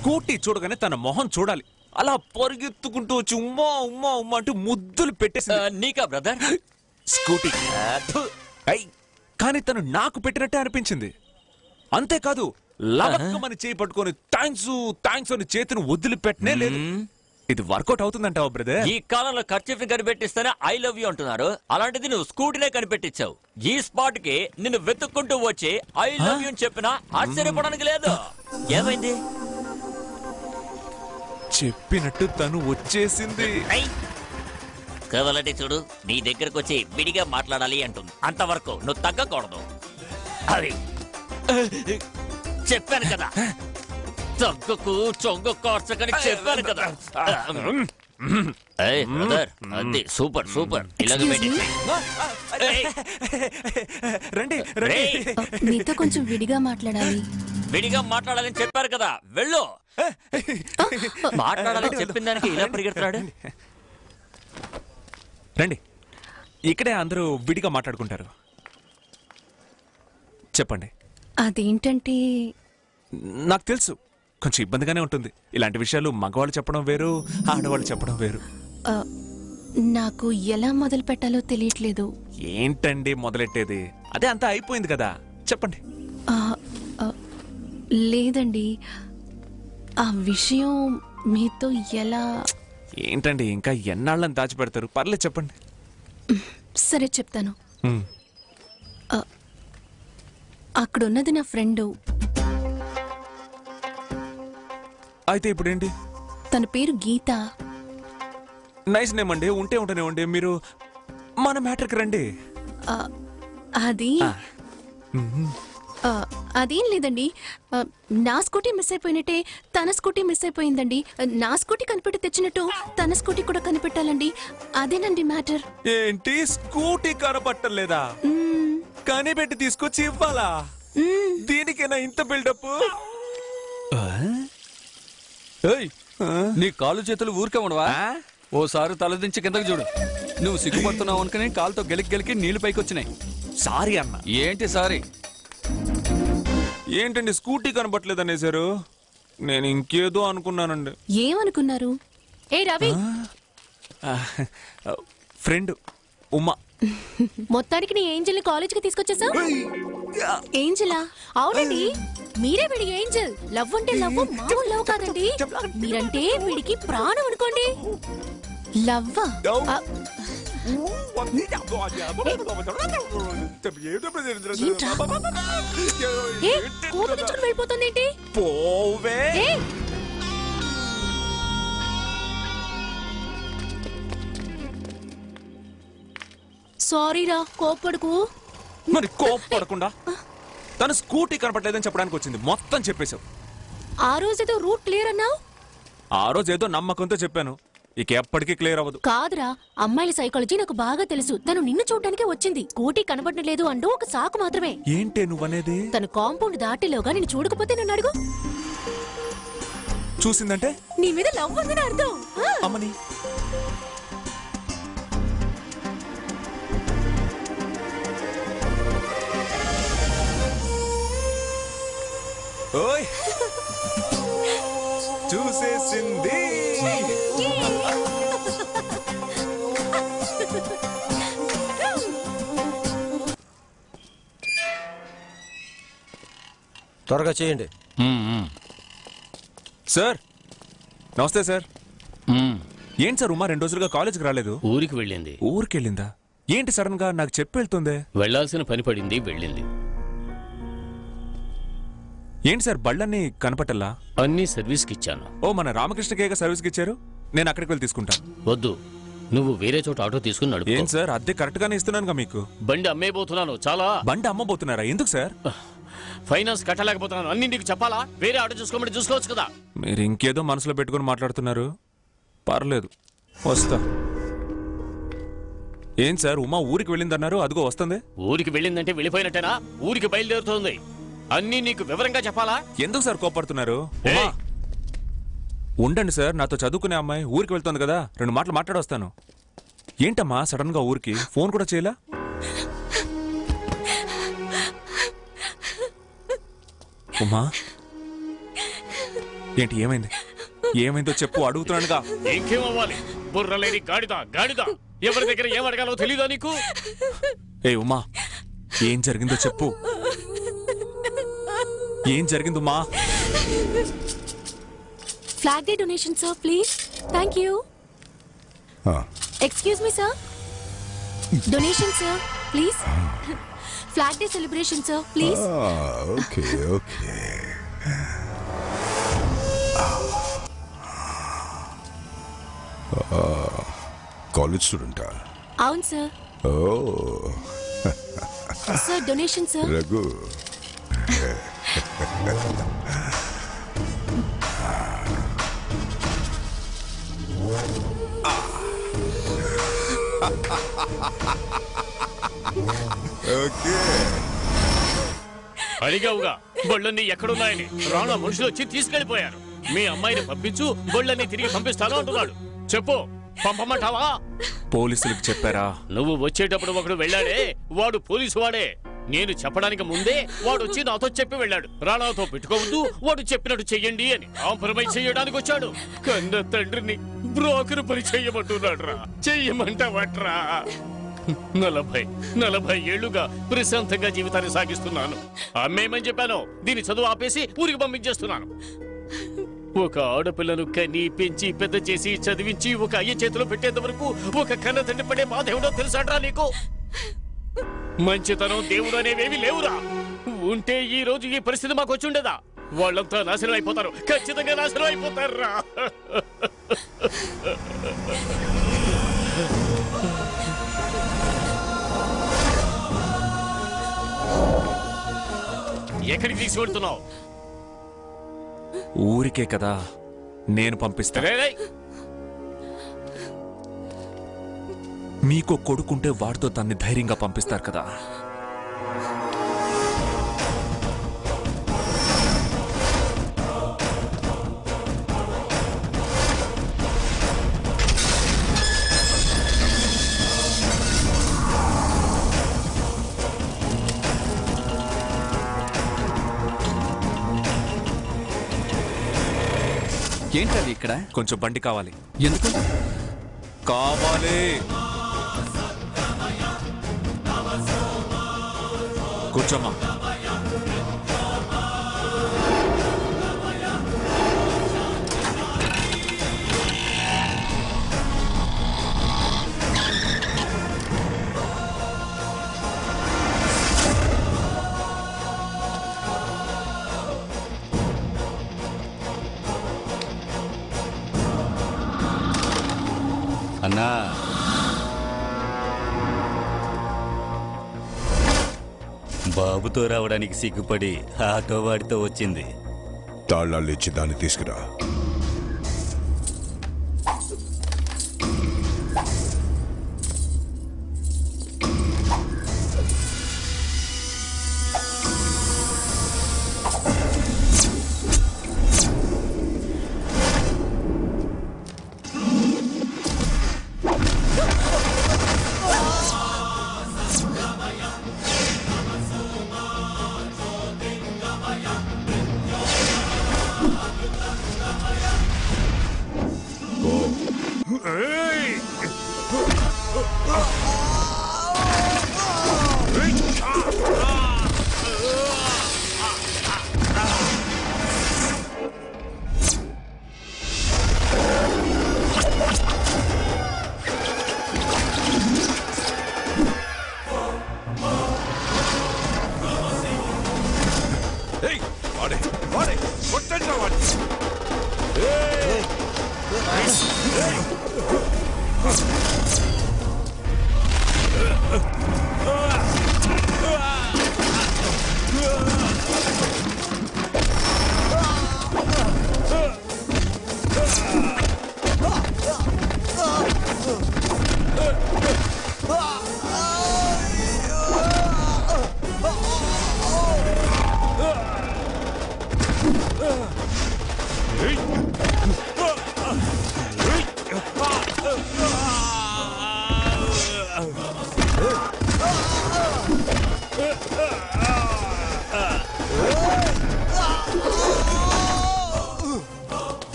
Scooty చూడగానే తన మొహం చూడాలి అలా పరిగెత్తుకుంటూ వచ్చి ఉమ్మా ఉమ్మా ఉమ్మా అంటూ ముద్దులు పెట్టేసి నీకా బ్రదర్ స్కూటీ థు. ఐ, కానీ తను నాకు పెట్టినట్టే అనిపించింది అంతేకాదు లవక్కమని చేయి పట్టుకొని థ్యాంక్స్ థ్యాంక్స్ అని చేతిని వదిలిపెట్టనే లేదు ఇది వర్కౌట్ అవుతుందంటావా బ్రదర్ ఈ కాలంలో ఖర్చు కనిపెట్టిస్తేనే ఐ లవ్ యూ అంటున్నారు అలాంటిది నువ్వు స్కూటీనే కనిపెట్టించావు ఈ స్పాట్ కి నిన్ను వెతుక్కుంటూ వచ్చి ఐ లవ్ యూ అని చెప్పినా ఆశ్చర్యపడానికి లేదు ఏమైంది చెప్పినట్టు తను వచ్చేసింది కావాలంటే చూడు నీ దగ్గరకు వచ్చి విడిగా మాట్లాడాలి అంటుంది అంతవరకు నువ్వు తగ్గకూడదు అది చెప్పాను కదా తగ్గకు చొంగ కార్చకని చెప్పాను కదా ఏయ్, brother, అది సూపర్ సూపర్ ఇలాగ పెట్టేసి రండి రేయ్, మీతో కొంచెం విడిగా మాట్లాడాలి విడిగా మాట్లాడాలని చెప్పారు కదా వెళ్ళు మాట్లాడాలని చెప్పిన దానికి ఇలా పరిగెడుతున్నాడు రండి ఇక్కడే అందరూ విడిగా మాట్లాడుకుంటారు చెప్పండి అదేంటంటే నాకు తెలుసు కొంచెం ఇబ్బందిగానే ఉంటుంది ఇలాంటి విషయాలు మగవాళ్ళు చెప్పడం వేరు ఆడవాళ్ళు చెప్పడం వేరు ఆ, నాకు ఎలా మొదలు పెట్టాలో తెలియట్లేదు ఏంటండి మొదలెట్టేది అదే అంతా అయిపోయింది కదా చెప్పండి ఆ, ఆ, లేదండి ఆ విషయం మీతో ఎలా ఏంటండి ఇంకా ఎన్నాళ్ళని దాచిపెడతారు పర్లేదు చెప్పండి సరే చెప్తాను హ్మ్. అక్కడున్నది నా ఫ్రెండు అయితే ఇప్పుడు ఏంటి తన పేరు గీత నైస్ నేమ్ అండి ఉంటే ఉంటేనే మీరు మన మ్యాటర్కి రండి ఆ, అది మ్మ్. ఆ, అదేం లేదండి ఆ, నా స్కూటీ మిస్ అయిపోయినట్టే తన స్కూటీ మిస్ అయిపోయిందండి నా స్కూటీ కనిపెట్టి తెచ్చినట్టు తన స్కూటీ కూడా కనిపెట్టాలండి అదేనండి మ్యాటర్ ఏంటి స్కూటీ కనపట్టలేదా కానీ పెట్టి తీసుకొచ్చి ఇవ్వాలా దీనికేనా ఇంత బిల్డప్ ఏయ్ నీ కాళ్ళు చేతులు ఊరికే ఉండవా ఓసారి తలదించి కిందకి చూడు నువ్వు సిగ్గుపడుతున్నావు అనుకుని కాలుతో గెలికి గెలికి నీళ్లు పైకి వచ్చినాయి సారీ అన్న ఏంటి సారీ ఏంటండి స్కూటీ కనపట్లేదు అనేసారు నేను ఇంకేదో అనుకున్నానండి ఏమనుకున్నారు ఏ రవి ఫ్రెండ్ ఉమా మొత్తానికి నీ ఏంజల్ ని కాలేజ్ కి తీసుకొచ్చేసావు ఏంజలా అవునండి మీరే వీడి ఏంజల్ లవ్ అంటే లవ్ మామూలు లవ్ కాదండి మీరంటే వీడికి ప్రాణం అనుకోండి లవ్వా ఆ, ఏంట్రా? ఏ కోపగించుకుని వెళ్ళిపోతుంది ఏంటి పోవే సారీ రా కోప్పడుకు మరి కోపడకుండా తను స్కూటీ కనపట్లేదని చెప్పడానికి వచ్చింది మొత్తం చెప్పేశావు ఆ రోజేదో రూట్ క్లియర్ అన్నావు ఆ రోజు ఏదో నమ్మకంతో చెప్పాను ఇక ఎప్పటికీ క్లియర్ అవ్వదు కాదురా అమ్మాయిల సైకాలజీ నాకు బాగా తెలుసు తను నిన్ను చూడడానికే వచ్చింది కోటి కనబడడం లేదు అంటూ ఒక సాకు మాత్రమే ఏంటే నువ్వనేది తను కాంపౌండ్ దాటిలోగా నేను చూడకపోతే నన్ను అడుగు చూసిందంటే నీ మీద లవ్ ఉందని అర్థం ఆ. అమ్మని ఓయ్ చూసేసింది త్వరగా చేయండి సార్ నమస్తే సార్ ఏంటి సార్ ఉమా రెండు రోజులుగా కాలేజీకి రాలేదు ఊరికి వెళ్ళింది ఊరికి వెళ్ళిందా ఏంటి సడన్ గా నాకు చెప్పి వెళ్తుందే వెళ్ళాల్సిన పని పడింది వెళ్ళింది ఏంటి సార్ బళ్ళన్నీ కనపట్టల్లా అన్ని సర్వీస్కి ఇచ్చాను ఓ మన రామకృష్ణకేగా సర్వీస్కి ఇచ్చారు నేను అక్కడికి వెళ్ళి తీసుకుంటా వద్దు నువ్వు వేరే చోట ఆటో తీసుకుని నడుపు ఏం సార్ అద్దె కరెక్ట్ గానే ఇస్తున్నానుగా మీకు బండి అమ్మేయబోతున్నాను చాలా బండి అమ్మబోతున్నారా ఎందుకు సార్ ఫైనాన్స్ కట్టలేకపోతున్నాను అన్ని నీకు చెప్పాలా వేరే ఆటో చూసుకోమని చూసుకోవచ్చు కదా మీరు ఇంకేదో మనసులో పెట్టుకుని మాట్లాడుతున్నారు పర్లేదు వస్తా ఏం సార్ ఉమా ఊరికి వెళ్ళిందన్నారు అదిగో వస్తుంది ఊరికి వెళ్ళిందంటే వెళ్ళిపోయినట్టేనా ఊరికి బయలుదేరుతోంది అన్ని నీకు వివరంగా చెప్పాలా ఎందుకు సార్ కోపడుతున్నారు ఉమా ఉండండి సార్ నాతో చదువుకునే అమ్మాయి ఊరికి వెళ్తుంది కదా రెండు మాటలు మాట్లాడొస్తాను ఏంటమ్మా సడన్ గా ఊరికి ఫోన్ కూడా చేయలా ఉమా ఏంటి ఏమైంది ఏమైందో చెప్పు అడుగుతున్నానుగా ఇంకేం అవ్వాలి బుర్రలేని గాడిద గాడిద ఎవరి దగ్గర ఏం అడగాలో తెలీదా నీకు ఏ ఉమా ఏం జరిగిందో చెప్పు ఏం జరిగింది Uma flag day donation sir please thank you ఆ, excuse me sir donation sir please flag day celebration sir please ఆ, ఓకే ఓకే ఆ, కాలేజ్ స్టూడెంటా అవును సార్ ఓ sir donation sir Raghu okay అడిగావుగా బొళ్ళన్నీ ఎక్కడున్నాయని రాణా మనుషులు వచ్చి తీసుకెళ్లిపోయారు మీ అమ్మాయిని పంపించు బొళ్ళన్నీ తిరిగి పంపిస్తాను అంటున్నాడు చెప్పు పంపమంటావా పోలీసులకు చెప్పారా నువ్వు వచ్చేటప్పుడు ఒకడు వెళ్ళాడే వాడు పోలీసు వాడే నేను చెప్పడానికి ముందే వాడు వచ్చి నాతో చెప్పి వెళ్ళాడు రాణాతో పెట్టుకోవద్దు వాడు చెప్పినట్టు చెయ్యండి అని కాంప్రమైజ్ చేయడానికి వచ్చాడు కన్న తండ్రిని బ్రోకర్ పని చెయ్యమంటున్నాడు రా చెయ్యమంటావట్రా నలభై నలభై ఏళ్లుగా ప్రశాంతంగా జీవితాన్ని సాగిస్తున్నాను అమ్మేమని చెప్పాను దీని చదువు ఆపేసి ఊరికి పంపించేస్తున్నాను ఒక ఆడపిల్లను కని పెంచి పెద్ద చేసి చదివించి ఒక అయ్య చేతిలో పెట్టేంత వరకు ఒక కన్న తండ్రి పడే బాధ ఏమిటో తెలుసాడ్రా నీకు మంచితనం దేవుడు అనేవేవి లేవురా ఉంటే ఈ రోజు ఈ పరిస్థితి మాకు వచ్చి ఉండదా వాళ్ళంతా నాశనం అయిపోతారు ఖచ్చితంగా నాశనం అయిపోతారురా ఎక్కడికి తీసుకెళ్తున్నావు ఊరికే కదా నేను పంపిస్తా రేయ్, రేయ్. మీకు కొడుకుంటే వాడితో తన్ని ధైర్యంగా పంపిస్తారు కదా ఏంటది ఇక్కడ కొంచెం బండి కావాలి ఎందుకు కావాలి కూర్చోమ్మా అన్నా బాబుతో రావడానికి సిగ్గుపడి ఆటో వాడితో వచ్చింది తాళాలు ఇచ్చి దాన్ని తీసుకురా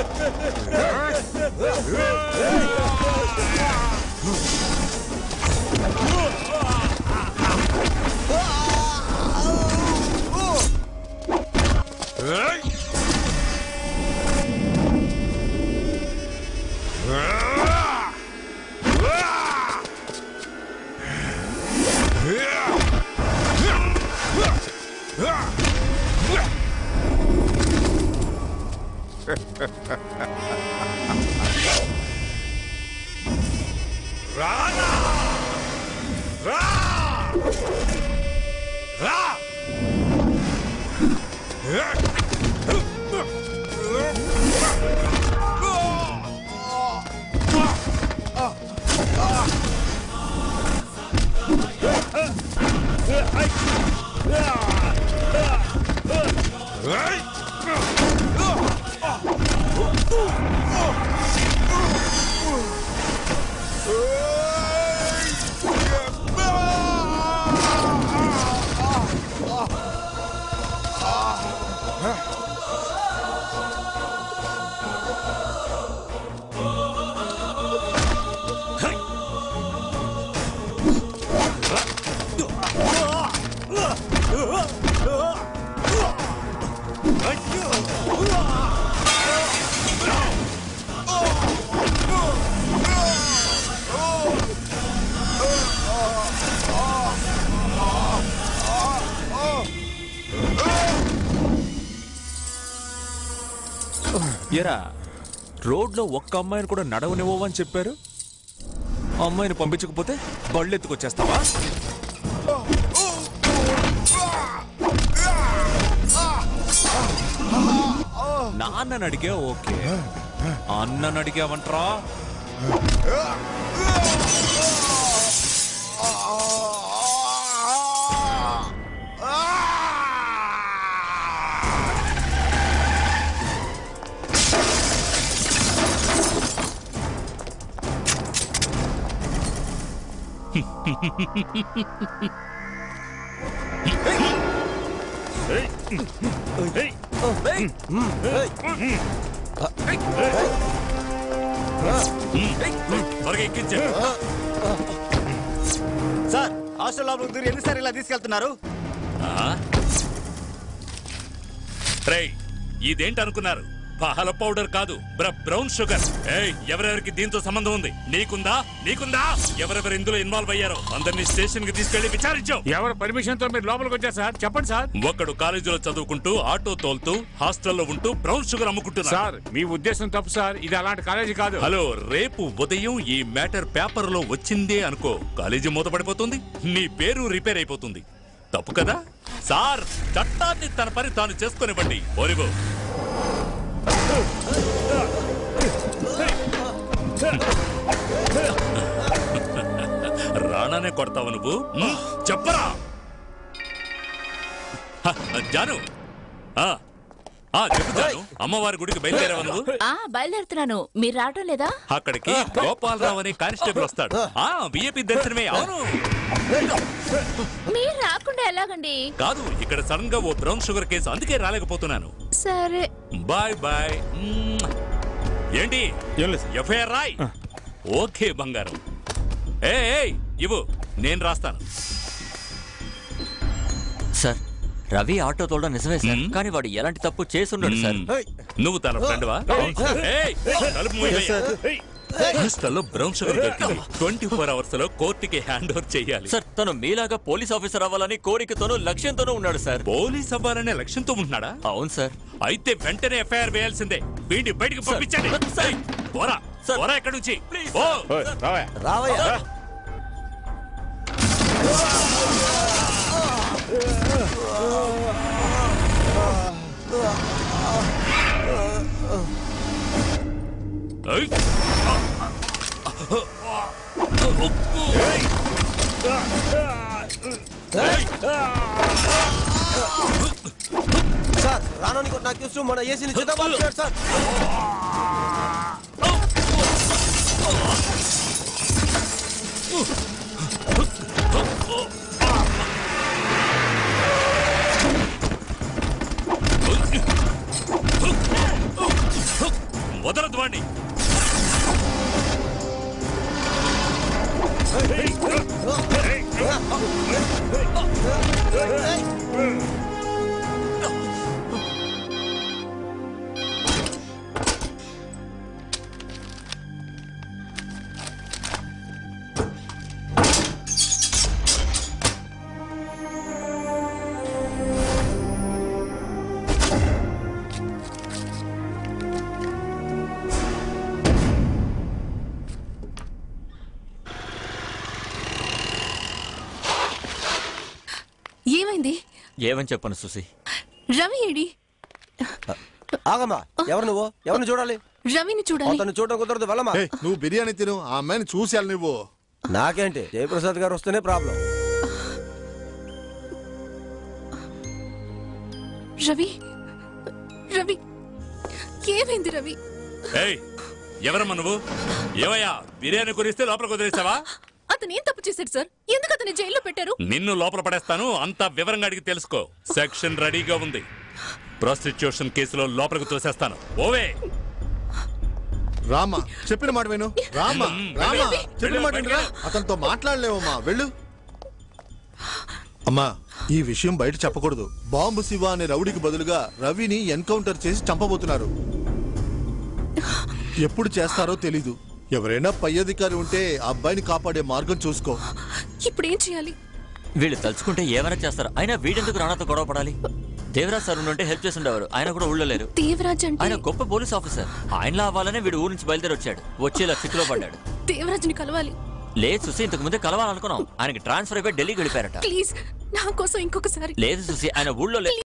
ఎరా రోడ్లో ఒక్క అమ్మాయిని కూడా నడవనివ్వమని చెప్పారు ఆ అమ్మాయిని పంపించకపోతే బళ్ళు ఎత్తుకొచ్చేస్తావా నాన్నని అడిగా ఓకే అన్నని అడిగావంట్రా త్వరగా ఎక్కించు సార్ హాస్టల్ లోపలికి దూరి ఎన్నిసార్లు ఇలా తీసుకెళ్తున్నారు రేయ్ ఇదేంటి అనుకున్నారు పాల పౌడర్ కాదు బ్ర బ్రౌన్ షుగర్ ఏయ్ ఎవరెవరికి దీంతో సంబంధం ఉంది నీకుందా నీకుందా ఎవరెవరు ఇందులో ఇన్వాల్వ్ అయ్యారో అందరినీ స్టేషన్ కి తీసుకెళ్లి విచారించు ఎవరి పర్మిషన్ తో మీరు లోపలికి వచ్చారు సార్ చెప్పండి సార్ ఒకడు కాలేజీలో చదువుకుంటూ ఆటో తోలుతూ హాస్టల్లో ఉంటూ బ్రౌన్ షుగర్ అమ్ముకుంటున్నాడు సార్ మీ ఉద్దేశం తప్పు సార్ ఇది అలాంటి కాలేజీ కాదు హలో రేపు ఉదయం ఈ మ్యాటర్ పేపర్ లో వచ్చిందే అనుకో కాలేజీ మూతపడిపోతుంది నీ పేరు రిపేర్ అయిపోతుంది తప్పు కదా సార్ చట్టాన్ని తన పని తాను చేసుకునివ్వండి ఓరిగో రాణానే కొడతావు నువ్వు ఉమ్, చెప్పరా హ, జాను ఆ, ఆ, చెప్పు జాను అమ్మవారి గుడికి బయలుదేరావు నువ్వు ఆ బయలుదేరుతున్నాను మీరు రావటం లేదా అక్కడికి గోపాలరావు అనే కానిస్టేబుల్ వస్తాడు ఆ బిఏపీ దర్శనమే అవును మీరు రాకుండా ఎలాగండి కాదు ఇక్కడ సడన్ గా ఓ బ్రౌన్ షుగర్ కేసు అందుకే రాలేకపోతున్నాను సరే బాయ్ బాయ్ మ్మ్. ఏంటి ఎఫ్ఐఆర్ రాయ్ ఓకే బంగారం ఏ ఏయ్, ఇవ్వు నేను రాస్తాను సార్ రవి ఆటో తోలడం నిజమే సార్ మ్మ్. కానీ వాడు ఎలాంటి తప్పు చేసుండడు సార్ మ్మ్. నువ్వు తన ఫ్రెండ్వా ఏయ్, తలుపు మూయవయ్యా. హాస్టల్లో బ్రౌన్ షుగర్ దొరికింది ట్వంటీ ఫోర్ అవర్స్ లో కోర్టుకి హ్యాండ్ ఓవర్ చేయాలి సార్ తను మీలాగా పోలీస్ ఆఫీసర్ అవ్వాలని కోరికతోనూ లక్ష్యంతోనూ ఉన్నాడు సార్ పోలీస్ అవ్వాలనే లక్ష్యంతో ఉంటున్నాడా అవును సార్ అయితే వెంటనే ఎఫ్ఐఆర్ వేయాల్సిందే వీడిని బయటికి పంపించండి సార్. ఏయ్, పోరా సార్. పోరా ఎక్కడి నుంచి ప్లీజ్. ఓ రావయ్యా ఏయ్. సార్ రానోని నాకు చూస్తూ మన ఏసీని చిన్నబాబు సార్ వదలదు వాణ్ణి ఏమైంది ఏమని చెప్పను సుసి రవి ఏడి ఆగమ్మా ఎవరు నువ్వు ఎవరిని చూడాలి రవిని చూడాలి అతను చూడడం కుదరదు వెళ్ళమ్మా ఏయ్, నువ్వు బిర్యానీ తిను ఆ అమ్మాయిని చూసి నువ్వు నాకేంటి జయప్రసాద్ గారు వస్తేనే ప్రాబ్లం రవి రవి ఏమైంది రవి ఏయ్ ఎవరమ్మా నువ్వు ఏవయ్యా బిర్యానీ కొనిస్తే లోపల కుదిరేసావా అతను ఏం తప్పు చేశాడు సార్ ఎందుకు అతని జైల్లో పెట్టారు నిన్ను లోపల పడేస్తాను అంతా వివరంగా అడిగి తెలుసుకో సెక్షన్ రెడీగా ఉంది ప్రాస్టిట్యూషన్ కేసులో లోపలికి తోసేస్తాను ఓవే రామా చెప్పిన మాట విను రామా రామా చెప్పిన మాట వినురా అతనితో మాట్లాడలేవమ్మా వెళ్ళు అమ్మా ఈ విషయం బయట చెప్పకూడదు బాంబు శివ అనే రౌడీకి బదులుగా రవిని ఎన్కౌంటర్ చేసి చంపబోతున్నారు ఎప్పుడు చేస్తారో తెలీదు ఎవరైనా పై అధికారి ఉంటే ఆ అబ్బాయిని కాపాడే మార్గం చూసుకో ఇప్పుడు ఏం చేయాలి వీళ్ళు తలుచుకుంటే ఏమైనా చేస్తారు అయినా వీడెందుకు రాణాతో గొడవ పడాలి దేవరాజ్ సార్ ఉంటే హెల్ప్ చేసి ఉండేవారు ఆయన కూడా ఊళ్ళో లేరు దేవరాజ్ అంటే ఆయన గొప్ప పోలీస్ ఆఫీసర్ ఆయనలా అవ్వాలనే వీడు ఊరు నుంచి బయలుదేరి వచ్చాడు వచ్చేలా చిక్కులో పడ్డాడు దేవరాజ్ని కలవాలి లేదు సుసి ఇంతకు ముందే కలవాలనుకున్నాం ఆయనకి ట్రాన్స్ఫర్ అయిపోయి ఢిల్లీకి వెళ్ళిపోయారట ప్లీజ్ నా కోసం ఇంకొకసారి లేదు సుసి ఆయన ఊళ్ళో లే